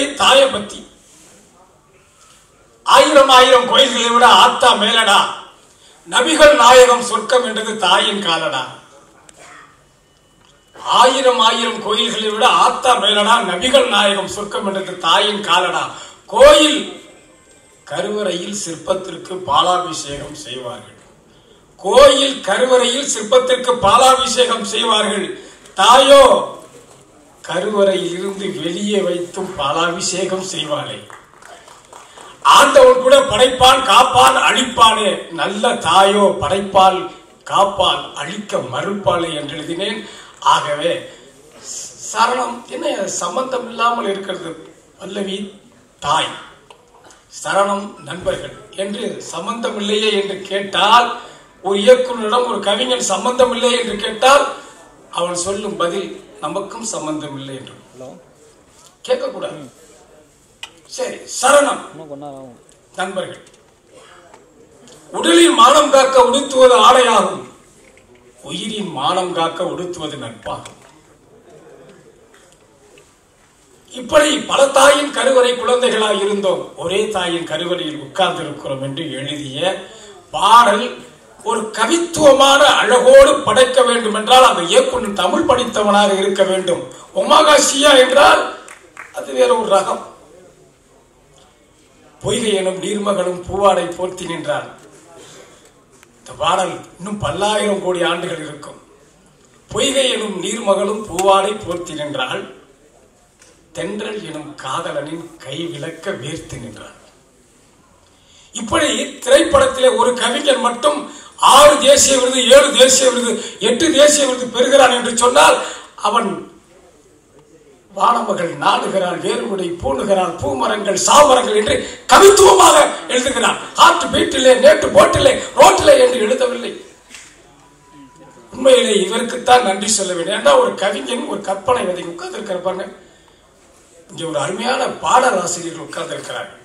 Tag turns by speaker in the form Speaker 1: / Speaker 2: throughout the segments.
Speaker 1: கேள்வி தாயை பத்தி ஆயிரம் ஆயிரம் கோயில்களை விட ஆத்தா மேலடா நபிகள் நாயகம் சொர்க்கம் என்றது தாயின் காலடா ஆயிரம் ஆயிரம் கோயில்களை விட ஆத்தா மேலடா நபிகள் நாயகம் சொர்க்கம் என்றது தாயின் காலடா கோயில் கருவறையில் சிற்பத்திற்கு பாலாபிஷேகம் செய்வார்கள் கோயில் கருவறையில் சிற்பத்திற்கு பாலாபிஷேகம் செய்வார்கள் தாயோ கருவறையில் இருந்து வெளியே வைத்தும் பாலாபிஷேகம் செய்வாளே ஆண்டவன் கூட படைப்பான் காப்பான் அழிப்பானே நல்ல தாயோ படைப்பால் காப்பால் அழிக்க மறுப்பாளே என்று எழுதினேன் ஆகவே சரணம் என்ன சம்பந்தம் இல்லாமல் இருக்கிறது பல்லவி தாய் சரணம் நண்பர்கள் என்று சம்பந்தம் இல்லையே என்று கேட்டால் ஒரு இயக்குனரிடம் ஒரு கவிஞன் சம்பந்தம் இல்லை என்று கேட்டால் அவன் சொல்லும் பதில் நமக்கும் சம்பந்தம் இல்லை என்று
Speaker 2: ஹலோ
Speaker 1: கேட்கக்கூடாது சரி சரணம்
Speaker 2: இன்னும் கொஞ்ச நேரம் ஆகும்
Speaker 1: நண்பர்கள் உடலின் மானம் காக்க உடுத்துவது ஆடையாகும் உயிரின் மானம் காக்க உடுத்துவது நட்பாகும் இப்படி பல தாயின் கருவறை குழந்தைகளாய் இருந்தோம் ஒரே தாயின் கருவறையில் உட்கார்ந்து இருக்கிறோம் என்று எழுதிய பாடல் ஒரு கவித்துவமான அழகோடு படைக்க வேண்டும் என்றால் அந்த இயக்குனர் தமிழ் படித்தவனாக இருக்க வேண்டும் ஒமாகாசியா என்றால் அது வேற ஒரு ரகம் பொய்கை எனும் நீர்மகளும் பூவாடை போர்த்தி நின்றார் இந்த பாடல் இன்னும் பல்லாயிரம் கோடி ஆண்டுகள் இருக்கும் பொய்கை எனும் நீர்மகளும் பூவாடை போர்த்தி நின்றாள் தென்றல் எனும் காதலனின் கை விளக்க வேர்த்து நின்றாள் இப்படி திரைப்படத்திலே ஒரு கவிஞன் மட்டும் ஆறு தேசிய விருது ஏழு தேசிய விருது எட்டு தேசிய விருது பெறுகிறான் என்று சொன்னால் அவன் வானமகள் நாடுகிறாள் வேறுமுடை பூணுகிறாள் பூமரங்கள் சாமரங்கள் என்று கவித்துவமாக எழுதுகிறான் ஹார்ட் பீட்டிலே நேற்று போட்டிலே ரோட்டிலே என்று எழுதவில்லை உண்மையிலே இவருக்குத்தான் நன்றி சொல்ல வேண்டும் ஏன்னா ஒரு கவிஞன் ஒரு கற்பனை விதை உட்கார்ந்து இருக்கிறப்பாங்க இங்கே ஒரு அருமையான பாடலாசிரியர்கள் உட்கார்ந்து இருக்கிறார்கள்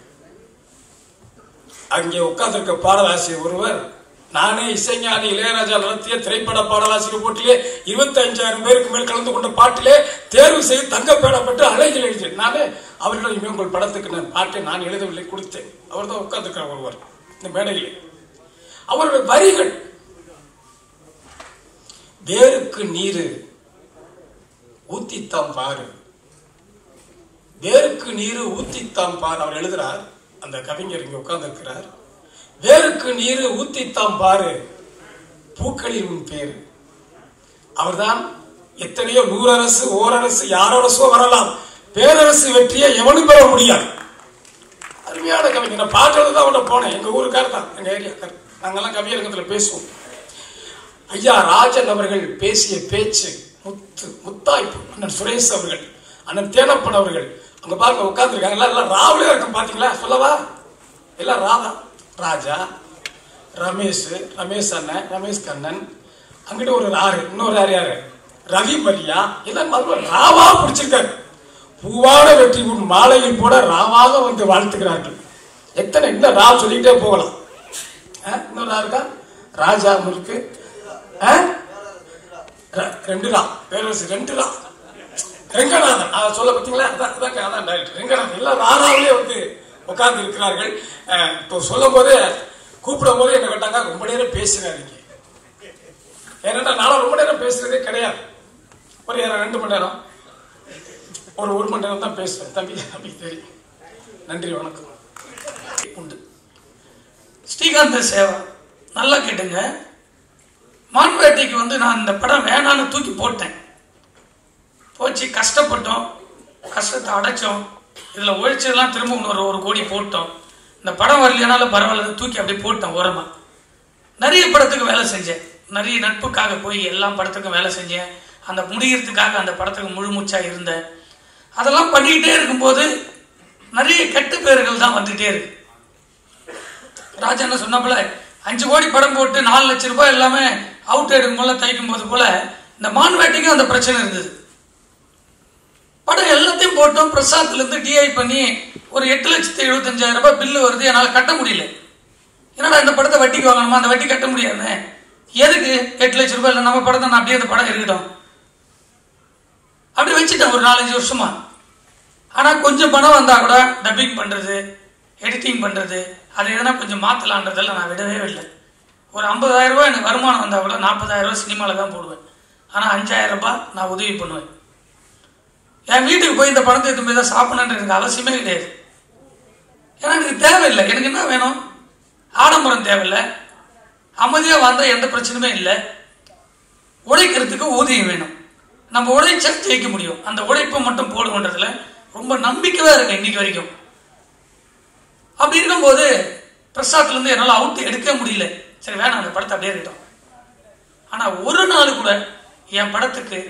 Speaker 1: அங்கே உட்கார்ந்திருக்க பாடலாசிரியர் ஒருவர் நானே இசைஞானி இளையராஜா நடத்திய திரைப்பட பாடலாசிரியர் போட்டியிலே இருபத்தி அஞ்சாயிரம் பேருக்கு மேல் கலந்து கொண்ட பாட்டிலே தேர்வு செய்து தங்கப்பேடம் பெற்று அழகில் எழுதினேன் நானே அவர்களிடம் இனிமே உங்கள் படத்துக்கு நான் பாட்டை நான் எழுதவில்லை கொடுத்தேன் அவர் தான் உட்கார்ந்திருக்கிறார் ஒருவர் இந்த மேடையிலே அவருடைய வரிகள் வேருக்கு நீரு ஊத்தித்தான் பாரு வேருக்கு நீரு ஊத்தித்தான் பார் அவர் எழுதுறார் அந்த கவிஞர் இங்க உட்கார்ந்து இருக்கிறார் வேருக்கு நீரு ஊத்தித்தான் பாரு பூக்களில் உன் பேரு அவர்தான் எத்தனையோ நூறரசு ஓரரசு யாரரசோ வரலாம் பேரரசு வெற்றியை எவனும் பெற முடியாது அருமையான கவிஞர் நான் பாட்டு தான் அவட போனேன் எங்க ஊருக்கார் தான் எங்க ஏரியாக்கார் நாங்கெல்லாம் கவியரங்கத்துல பேசுவோம் ஐயா ராஜன் அவர்கள் பேசிய பேச்சு முத்து முத்தாய்ப்பு அண்ணன் சுரேஷ் அவர்கள் அண்ணன் தேனப்பன் அவர்கள் அங்க பாருங்க உட்கார்ந்துருக்காங்க எல்லாம் எல்லாம் ராவிலே இருக்கும் பாத்தீங்களா சொல்லவா எல்லாம் ராதா ராஜா ரமேஷ் ரமேஷ் அண்ணன் ரமேஷ் கண்ணன் அங்கிட்ட ஒரு ஆறு இன்னொரு யார் யாரு ரவி மரியா எல்லாம் மறுபடியும் ராவா பிடிச்சிருக்காரு பூவான வெற்றி உன் மாலையில் கூட ராவாக வந்து வாழ்த்துகிறார்கள் எத்தனை இன்னும் ரா சொல்லிக்கிட்டே போகலாம் ஆ, இன்னொரு ரா இருக்கா ராஜா முருக்கு ஆ? ர- ரெண்டு ரா பேரரசு ரெண்டு ரா ரெங்கநாதன் அதை சொல்ல பார்த்தீங்களா அதான் அதான் அதான் ரைட் ரெங்கநாதன் எல்லாம் ராதாவிலே வந்து உட்கார்ந்து இருக்கிறார்கள் அஹ், இப்போ சொல்லும் போது கூப்பிடும் போது என்ன கேட்டாங்க ரொம்ப நேரம் பேசினாதீங்க ஏன்னா நானும் ரொம்ப நேரம் பேசுறதே கிடையாது ஒரு நேரம் ரெண்டு மணி நேரம் ஒரு ஒரு மணி நேரம் தான் பேசுவேன் தம்பி தம்பி தெரியும் நன்றி வணக்கம் உண்டு
Speaker 3: ஸ்ரீகாந்த சேவா நல்லா கேட்டுங்க மான்வேட்டைக்கு வந்து நான் இந்த படம் வேணான்னு தூக்கி போட்டேன் போச்சு கஷ்டப்பட்டோம் கஷ்டத்தை அடைச்சோம் இதில் உழைச்சதெல்லாம் திரும்ப இன்னொரு ஒரு கோடி போட்டோம் இந்த படம் வரலையானாலும் பரவாயில்ல தூக்கி அப்படியே போட்டேன் ஓரமா நிறைய படத்துக்கு வேலை செஞ்சேன் நிறைய நட்புக்காக போய் எல்லா படத்துக்கும் வேலை செஞ்சேன் அந்த முடிகிறதுக்காக அந்த படத்துக்கு முழு மூச்சா இருந்தேன் அதெல்லாம் பண்ணிக்கிட்டே இருக்கும்போது நிறைய கெட்ட பேர்கள் தான் வந்துகிட்டே இருக்கு ராஜா என்ன சொன்னாப்புல அஞ்சு கோடி படம் போட்டு நாலு லட்சம் ரூபாய் எல்லாமே அவுட் எடுக்கும் போல தைக்கும் போது போல இந்த மான்வேட்டைக்கும் அந்த பிரச்சனை இருந்தது படம் எல்லாத்தையும் போட்டோம் பிரசாத்ல இருந்து டிஐ பண்ணி ஒரு எட்டு லட்சத்தி எழுபத்தஞ்சாயிரம் ரூபாய் பில்லு வருது என்னால் கட்ட முடியல என்னடா இந்த படத்தை வட்டிக்கு வாங்கணுமா அந்த வட்டி கட்ட முடியாது எதுக்கு எட்டு லட்சம் ரூபாய் இல்லை நம்ம படத்தை நான் அப்படியே அந்த படம் இருக்கட்டும் அப்படி வச்சுட்டேன் ஒரு நாலஞ்சு வருஷமா ஆனால் கொஞ்சம் பணம் வந்தால் கூட டப்பிங் பண்ணுறது எடிட்டிங் பண்ணுறது அதை எதனா கொஞ்சம் மாற்றலான்றதெல்லாம் நான் விடவே இல்லை ஒரு 50000 ரூபாய் எனக்கு வருமானம் வந்தால் கூட 40000 ரூபாய் சினிமாவில் தான் போடுவேன் ஆனால் 5000 ரூபாய் நான் உதவி பண்ணுவேன் என் வீட்டுக்கு போய் இந்த பணத்தை எடுத்து போய் தான் சாப்பிடணுன்ற எனக்கு அவசியமே கிடையாது ஏன்னா எனக்கு தேவையில்லை எனக்கு என்ன வேணும் ஆடம்பரம் தேவையில்லை அமைதியாக வந்தால் எந்த பிரச்சனையுமே இல்லை உழைக்கிறதுக்கு ஊதியம் வேணும் நம்ம உழைச்சா ஜெயிக்க முடியும் அந்த உழைப்பை மட்டும் போடுன்றதுல ரொம்ப நம்பிக்கையாக இருக்கு இன்னைக்கு வரைக்கும் அப்படி இருக்கும்போது பிரசாத்ல இருந்து என்னால் அவுட் எடுக்க முடியல சரி வேணாம் அந்த படத்தை அப்படியே இருக்கட்டும் ஆனா ஒரு நாள் கூட என் படத்துக்கு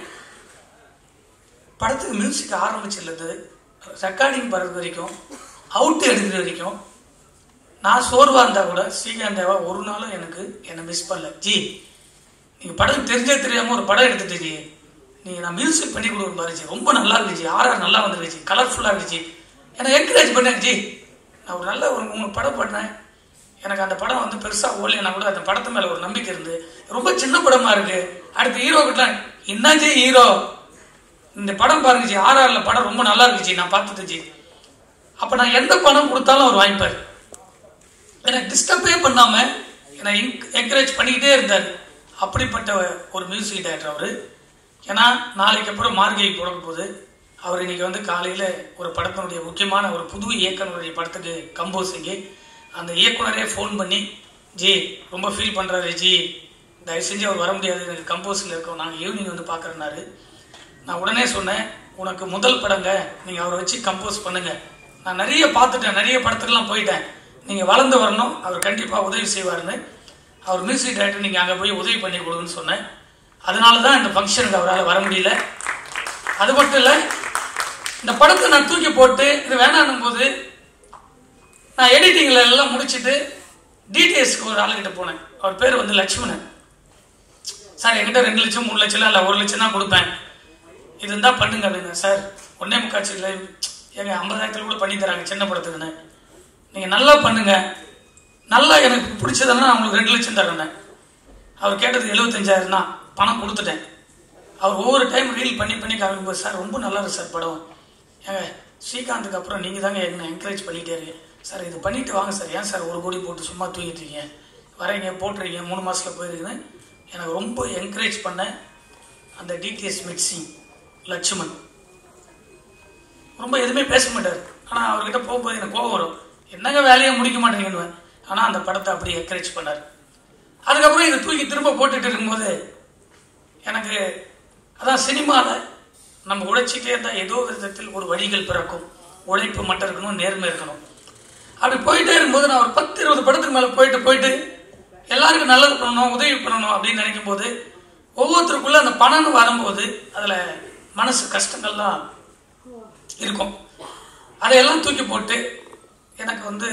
Speaker 3: படத்துக்கு மியூசிக் ஆரம்பிச்சிருந்தது ரெக்கார்டிங் பண்ணுறது வரைக்கும் அவுட் எடுக்கிற வரைக்கும் நான் சோர்வா இருந்தா கூட ஸ்ரீகாந்த் தேவா ஒரு நாளும் எனக்கு என்னை மிஸ் பண்ணல ஜி நீங்க படம் தெரிஞ்சே தெரியாம ஒரு படம் எடுத்துட்டு ஜி நீங்க நான் மியூசிக் பண்ணி கொடுக்க பாரு ஜி ரொம்ப நல்லா இருக்கு ஜி ஆர்ஆர் நல்லா வந்துருக்கு ஜி கலர்ஃபுல்லா இருக்கு ஜி என்னை என்கரேஜ் பண்ணேன் ஜி நான் ஒரு நல்ல ஒரு மூணு படம் பண்ணேன் எனக்கு அந்த படம் வந்து பெருசா ஓடலைன்னா கூட அந்த படத்து மேல ஒரு நம்பிக்கை இருந்து ரொம்ப சின்ன படமா இருக்கு அடுத்த ஹீரோ கிட்ட என்ன ஜி ஹீரோ இந்த படம் பாருங்க ஜி ஆர்ஆர்ல படம் ரொம்ப நல்லா இருக்கு ஜி நான் பார்த்தது ஜி அப்ப நான் எந்த பணம் கொடுத்தாலும் அவர் வாங்கிப்பாரு எனக்கு டிஸ்டர்பே பண்ணாம என்னை என்கரேஜ் பண்ணிக்கிட்டே இருந்தார் அப்படிப்பட்ட ஒரு மியூசிக் டைரக்டர் அவர் ஏன்னா நாளைக்கு அப்புறம் மார்கழி போட போகுது அவர் இன்னைக்கு வந்து காலையில ஒரு படத்தினுடைய முக்கியமான ஒரு புது இயக்குனருடைய படத்துக்கு கம்போசிங்கு அந்த இயக்குனரே ஃபோன் பண்ணி ஜி ரொம்ப ஃபீல் பண்றாரு ஜி தயவு செஞ்சு அவர் வர முடியாது எனக்கு கம்போஸில் இருக்கோம் நாங்கள் ஈவினிங் வந்து பார்க்குறேன்னாரு நான் உடனே சொன்னேன் உனக்கு முதல் படங்க நீங்கள் அவரை வச்சு கம்போஸ் பண்ணுங்க நான் நிறைய பார்த்துட்டேன் நிறைய படத்துக்கெல்லாம் போயிட்டேன் நீங்கள் வளர்ந்து வரணும் அவர் கண்டிப்பாக உதவி செய்வாருன்னு அவர் மியூசிக் டைரக்டர் நீங்கள் அங்கே போய் உதவி பண்ணி கொடுங்கன்னு சொன்னேன் அதனால தான் இந்த ஃபங்க்ஷனுக்கு அவரால் வர முடியல அது மட்டும் இல்லை இந்த படத்தை நான் தூக்கி போட்டு இது வேணான்னும் போது நான் எடிட்டிங்கில் எல்லாம் முடிச்சிட்டு டிடிஎஸ்க்கு ஒரு ஆளுகிட்ட போனேன் அவர் பேர் வந்து லட்சுமணன் சார் என்கிட்ட ரெண்டு லட்சம் மூணு லட்சம் இல்லை ஒரு லட்சம் தான் கொடுப்பேன் இது இருந்தா பண்ணுங்க அப்படின்னு சார் ஒன்னே முக்காட்சியில் எங்க ஐம்பதாயிரத்துல கூட பண்ணி தராங்க சின்ன படத்துக்குன்னு நீங்க நல்லா பண்ணுங்க நல்லா எனக்கு பிடிச்சதுன்னா நான் உங்களுக்கு ரெண்டு லட்சம் தரேன் அவர் கேட்டது எழுபத்தஞ்சாயிரம் தான் பணம் கொடுத்துட்டேன் அவர் ஒவ்வொரு டைம் ரீல் பண்ணி பண்ணி காமிக்கும்போது சார் ரொம்ப நல்லா இருக்கு சார் படம் ஏங்க ஸ்ரீகாந்துக்கு அப்புறம் நீங்கள் தாங்க என்ன என்கரேஜ் பண்ணிட்டே இருக்கீங்க சார் இது பண்ணிட்டு வாங்க சார் ஏன் சார் ஒரு கோடி போட்டு சும்மா தூங்கிட்டு இருக்கீங்க வரீங்க போட்டுறீங்க மூணு மாசத்துல போயிருக்குன்னு எனக்கு ரொம்ப என்கரேஜ் பண்ண அந்த டிடிஎஸ் மிக்சிங் லட்சுமண் ரொம்ப எதுவுமே பேச மாட்டார் ஆனால் அவர்கிட்ட போகும்போது எனக்கு கோவம் வரும் என்னங்க வேலையை முடிக்க மாட்டேங்கன்னு ஆனால் அந்த படத்தை அப்படி என்கரேஜ் பண்ணார் அதுக்கப்புறம் இதை தூக்கி திரும்ப போட்டுட்டு இருக்கும்போது எனக்கு அதான் சினிமாவில் நம்ம உழைச்சிட்டே இருந்தால் ஏதோ விதத்தில் ஒரு வழிகள் பிறக்கும் உழைப்பு மட்டும் இருக்கணும் நேர்மை இருக்கணும் அப்படி போயிட்டே இருக்கும்போது நான் ஒரு பத்து இருபது படத்துக்கு மேலே போயிட்டு போயிட்டு எல்லாருக்கும் நல்லது பண்ணணும் உதவி பண்ணணும் அப்படின்னு நினைக்கும் போது ஒவ்வொருத்தருக்குள்ள அந்த பணம்னு வரும்போது அதில் மனசு கஷ்டங்கள்லாம் இருக்கும் அதையெல்லாம் தூக்கி போட்டு எனக்கு வந்து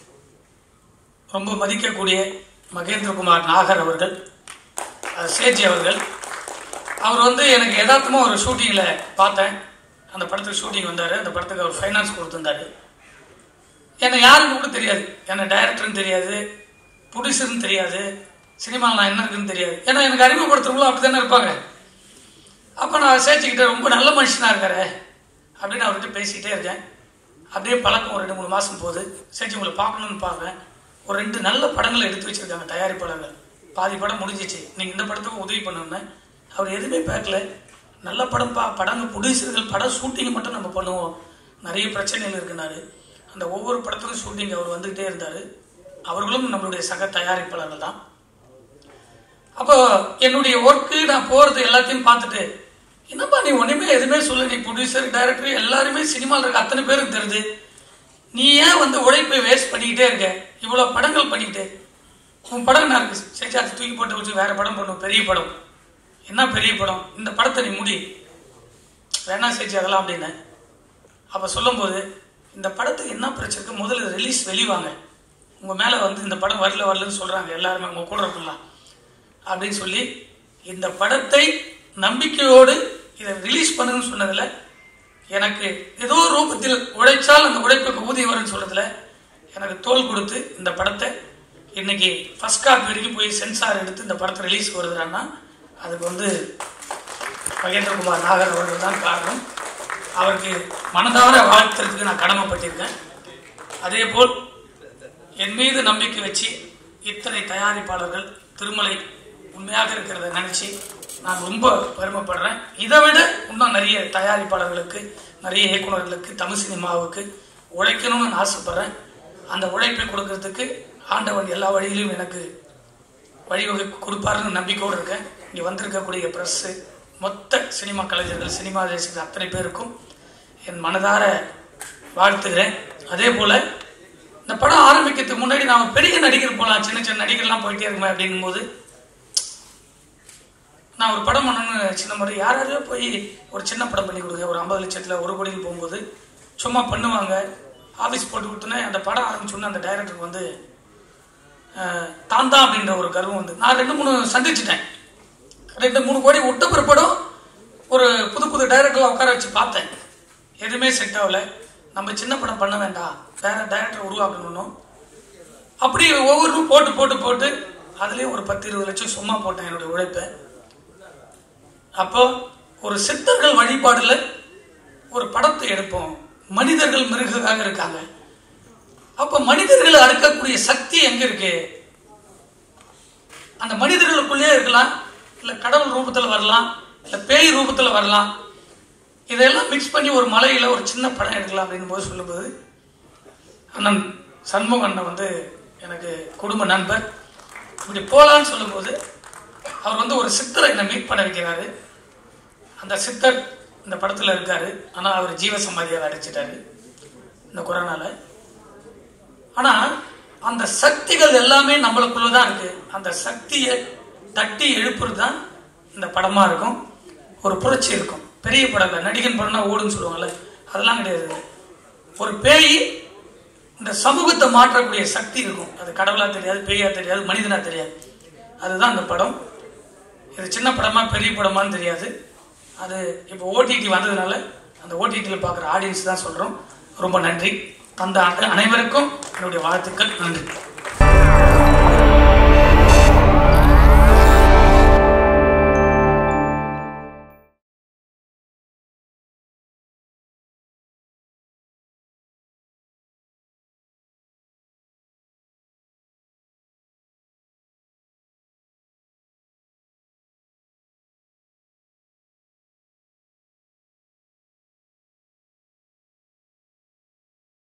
Speaker 3: ரொம்ப மதிக்கக்கூடிய மகேந்திரகுமார் நாகர் அவர்கள் அஹ், சேட்ஜி அவர்கள் அவர் வந்து எனக்கு யதார்த்தமா ஒரு ஷூட்டிங்கில் பார்த்தேன் அந்த படத்துக்கு ஷூட்டிங் வந்தார் அந்த படத்துக்கு அவர் ஃபைனான்ஸ் கொடுத்துருந்தாரு என்னை யாருன்னு கூட தெரியாது என்னை டைரக்டர்னு தெரியாது ப்ரொடியூசர்னு தெரியாது சினிமாவில் நான் என்ன இருக்குன்னு தெரியாது ஏன்னா எனக்கு அறிமுகப்படுத்துறவங்களும் அப்படி தானே இருப்பாங்க அப்போ நான் சேச்சிக்கிட்ட ரொம்ப நல்ல மனுஷனா இருக்காரு அப்படின்னு அவர்கிட்ட பேசிக்கிட்டே இருக்கேன் அப்படியே பழக்கம் ஒரு ரெண்டு மூணு மாதம் போகுது சேச்சி உங்களை பார்க்கணும்னு பார்க்குறேன் ஒரு ரெண்டு நல்ல படங்களை எடுத்து வச்சிருக்காங்க தயாரிப்பாளர்கள் பாதி படம் முடிஞ்சிச்சு நீங்கள் இந்த படத்துக்கு உதவி பண்ணுன்னு அவர் எதுவுமே பார்க்கல நல்ல படம் பா படங்க ப்ரொடியூசர்கள் படம் ஷூட்டிங் மட்டும் நம்ம பண்ணுவோம் நிறைய பிரச்சனைகள் இருக்குனாரு அந்த ஒவ்வொரு படத்துக்கும் ஷூட்டிங் அவர் வந்துகிட்டே இருந்தார் அவர்களும் நம்மளுடைய சக தயாரிப்பாளர்கள் தான் அப்போ என்னுடைய ஒர்க்கு நான் போறது எல்லாத்தையும் பார்த்துட்டு என்னப்பா நீ ஒண்ணுமே எதுவுமே சொல்ல நீ ப்ரொடியூசர் டைரக்டர் எல்லாருமே சினிமாவில் இருக்க அத்தனை பேருக்கு தெரியுது நீ ஏன் வந்து உழைப்பை வேஸ்ட் பண்ணிக்கிட்டே இருக்க இவ்வளவு படங்கள் பண்ணிக்கிட்டு உன் படம் என்ன இருக்கு சேச்சா அதை தூக்கி போட்டு வச்சு வேற படம் பண்ணும் பெரிய படம் என்ன பெரிய படம் இந்த படத்தை நீ முடி வேணா சேச்சி அதெல்லாம் அப்படின்னு அப்ப சொல்லும்போது இந்த படத்துக்கு என்ன பிரச்சனை இருக்கு முதல்ல ரிலீஸ் வெளிவாங்க உங்க மேல வந்து இந்த படம் வரல வரலன்னு சொல்றாங்க எல்லாருமே உங்க கூட இருக்கலாம் அப்படின்னு சொல்லி இந்த படத்தை நம்பிக்கையோடு இதை ரிலீஸ் பண்ணுன்னு சொன்னதுல எனக்கு ஏதோ ஒரு ரூபத்தில் உழைச்சால் அந்த உழைப்புக்கு ஊதியம் வரும்னு சொல்றதுல எனக்கு தோல் கொடுத்து இந்த படத்தை இன்னைக்கு ஃபர்ஸ்ட் காப்பி வரைக்கும் போய் சென்சார் எடுத்து இந்த படத்தை ரிலீஸ் வருதுன்னா அதுக்கு வந்து மகேந்திரகுமார் நாகர் அவர்கள் தான் காரணம் அவருக்கு மனதார வாழ்த்துறதுக்கு நான் கடமைப்பட்டிருக்கேன் அதே போல் என் மீது நம்பிக்கை வச்சு இத்தனை தயாரிப்பாளர்கள் திருமலை உண்மையாக இருக்கிறத நினைச்சு நான் ரொம்ப பெருமைப்படுறேன் இதை விட இன்னும் நிறைய தயாரிப்பாளர்களுக்கு நிறைய இயக்குனர்களுக்கு தமிழ் சினிமாவுக்கு உழைக்கணும்னு நான் ஆசைப்படுறேன் அந்த உழைப்பை கொடுக்கறதுக்கு ஆண்டவன் எல்லா வழியிலும் எனக்கு வழிவகை கொடுப்பாருன்னு நம்பிக்கையோடு இருக்கேன் இங்கே வந்திருக்கக்கூடிய ப்ரெஸ்ஸு மொத்த சினிமா கலைஞர்கள் சினிமா தேசிகள் அத்தனை பேருக்கும் என் மனதார வாழ்த்துகிறேன் அதே போல் இந்த படம் ஆரம்பிக்கிறதுக்கு முன்னாடி நான் பெரிய நடிகர் போகலாம் சின்ன சின்ன நடிகர்லாம் போயிட்டே இருக்குமே அப்படிங்கும் போது நான் ஒரு படம் பண்ணணும்னு சின்ன முறை யாராவது போய் ஒரு சின்ன படம் பண்ணி கொடுங்க ஒரு ஐம்பது லட்சத்தில் ஒரு கோடியில் போகும்போது சும்மா பண்ணுவாங்க ஆஃபீஸ் போட்டு கொடுத்தோன்னே அந்த படம் ஆரம்பிச்சோன்னே அந்த டைரக்டருக்கு வந்து அஹ், தான் தான் அப்படின்ற ஒரு கர்வம் வந்து நான் ரெண்டு மூணு சந்திச்சிட்டேன் ரெண்டு மூணு கோடி விட்ட பிற்பாடும் ஒரு புது புது டைரக்டர்லாம் உட்கார வச்சு பார்த்தேன் எதுவுமே செட் ஆகல நம்ம சின்ன படம் பண்ண வேண்டாம் வேற டைரக்டர் உருவாக்கணும் அப்படி ஒவ்வொருக்கும் போட்டு போட்டு போட்டு அதுலேயும் ஒரு பத்து இருபது லட்சம் சும்மா போட்டேன் என்னுடைய உழைப்பை அப்போ ஒரு சித்தர்கள் வழிபாடுல ஒரு படத்தை எடுப்போம் மனிதர்கள் மிருகமாக இருக்காங்க அப்ப மனிதர்களை அடக்கக்கூடிய சக்தி எங்க இருக்கு அந்த மனிதர்களுக்குள்ளே இருக்கலாம் இல்ல கடவுள் ரூபத்துல வரலாம் இல்ல பேய் ரூபத்துல வரலாம் இதெல்லாம் மிக்ஸ் பண்ணி ஒரு மலையில ஒரு சின்ன படம் எடுக்கலாம் அப்படின்னு போது சொல்லும்போது அண்ணன் சண்முக அண்ணன் வந்து எனக்கு குடும்ப நண்பர் இப்படி போலான்னு சொல்லும்போது அவர் வந்து ஒரு சித்தரை என்னை மீட் பண்ண வைக்கிறாரு அந்த சித்தர் இந்த படத்துல இருக்காரு ஆனா அவர் ஜீவ சமாதியால் அடைச்சிட்டாரு இந்த கொரோனால ஆனா அந்த சக்திகள் எல்லாமே நம்மளுக்குள்ள தான் இருக்கு அந்த சக்தியை தட்டி எழுப்புறது தான் இந்த படமா இருக்கும் ஒரு புரட்சி இருக்கும் பெரிய படம்ல நடிகன் படம்னா ஓடுன்னு சொல்லுவாங்கல்ல அதெல்லாம் கிடையாது ஒரு பேய் இந்த சமூகத்தை மாற்றக்கூடிய சக்தி இருக்கும் அது கடவுளா தெரியாது பேயா தெரியாது மனிதனா தெரியாது அதுதான் அந்த படம் இது சின்ன படமா பெரிய படமான்னு தெரியாது அது இப்போ ஓடிடி வந்ததுனால அந்த ஓடிடியில் பார்க்குற ஆடியன்ஸ் தான் சொல்கிறோம் ரொம்ப நன்றி அந்த அனைவருக்கும் என்னுடைய வாழ்த்துக்கள் நன்றி